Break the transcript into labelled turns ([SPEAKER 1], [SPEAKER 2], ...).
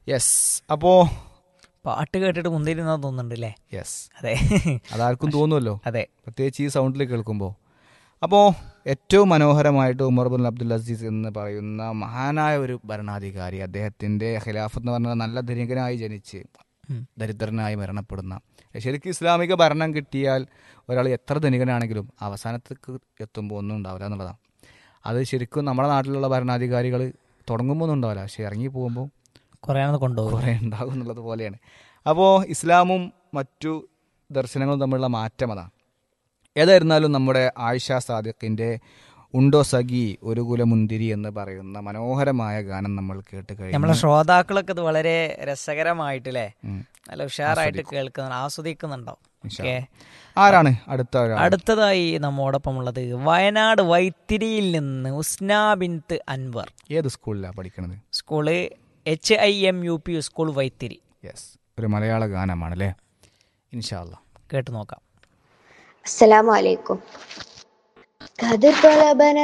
[SPEAKER 1] Yes അപ്പോൾ
[SPEAKER 2] പാട്ട് കേട്ടിട്ട് മുന്തിരുന്നാ തോന്നുന്നുണ്ട് അല്ലേ
[SPEAKER 1] യെസ്
[SPEAKER 2] അതെ
[SPEAKER 1] അതാർക്കും തോന്നുമല്ലോ
[SPEAKER 2] അതെ
[SPEAKER 1] പ്രത്യേകിച്ച് ഈ സൗണ്ടിൽ കേൾക്കുമ്പോൾ അപ്പോൾ ഏറ്റവും മനോഹരമായിട്ട് ഉമർ ബുൽ അബ്ദുൽ അസീസ് എന്ന് പറയുന്ന മഹാനായ ഒരു ഭരണാധികാരി അദ്ദേഹത്തിൻ്റെ ഖിലാഫത്ത് എന്ന് പറഞ്ഞാൽ നല്ല ധനികനായി ജനിച്ച്
[SPEAKER 2] ഉം.
[SPEAKER 1] ദരിദ്രനായി മരണപ്പെടുന്ന ശരിക്കും ഇസ്ലാമിക ഭരണം കിട്ടിയാൽ ഒരാൾ എത്ര ധനികനാണെങ്കിലും അവസാനത്തേക്ക് എത്തുമ്പോൾ ഒന്നും ഉണ്ടാവില്ല എന്നുള്ളതാണ് അത് ശരിക്കും നമ്മുടെ നാട്ടിലുള്ള ഭരണാധികാരികൾ തുടങ്ങുമ്പോൾ ഒന്നും ഉണ്ടാവില്ല പക്ഷെ ഇറങ്ങി പോകുമ്പോൾ
[SPEAKER 2] കുറേ ആണെന്ന് കൊണ്ടുപോകും
[SPEAKER 1] കുറേ ഉണ്ടാകും എന്നുള്ളത് പോലെയാണ് അപ്പോൾ ഇസ്ലാമും മറ്റു ദർശനങ്ങളും തമ്മിലുള്ള മാറ്റം അതാണ് ഏതായിരുന്നാലും നമ്മുടെ ആയിഷ സാദിഖിൻ്റെ ഉണ്ടോ സഖി ഒരു കുലമുന്തിരി എന്ന് പറയുന്ന മനോഹരമായ ഗാനം നമ്മൾ കേട്ട്
[SPEAKER 2] നമ്മളെ
[SPEAKER 1] കഴിഞ്ഞു
[SPEAKER 2] ശ്രോതാക്കളൊക്കെ ഇത് വളരെ രസകരമായിട്ടല്ലേ
[SPEAKER 1] ഉം.
[SPEAKER 2] നല്ല ഉഷാറായിട്ട് കേൾക്കുന്ന ആസ്വദിക്കുന്നുണ്ടാവും
[SPEAKER 1] ഇൻഷാ
[SPEAKER 2] ഓക്കെ
[SPEAKER 1] ആരാണ് അടുത്ത ഒരാൾ
[SPEAKER 2] അടുത്തതായി നമ്മോടൊപ്പം ഉള്ളത് വയനാട് വൈത്തിരിയിൽ നിന്ന് ഉസ്ന ബിൻത്ത് അൻവർ
[SPEAKER 1] ഏത് സ്കൂളിലാണ് പഠിക്കുന്നത്
[SPEAKER 2] school H I M U P school Vythiri
[SPEAKER 1] yes ഒരു മലയാള ഗാനമാണ് അല്ലേ ഇൻഷാല്ല
[SPEAKER 2] കേട്ട് നോക്കാം
[SPEAKER 3] السلام عليكم قد طلبنا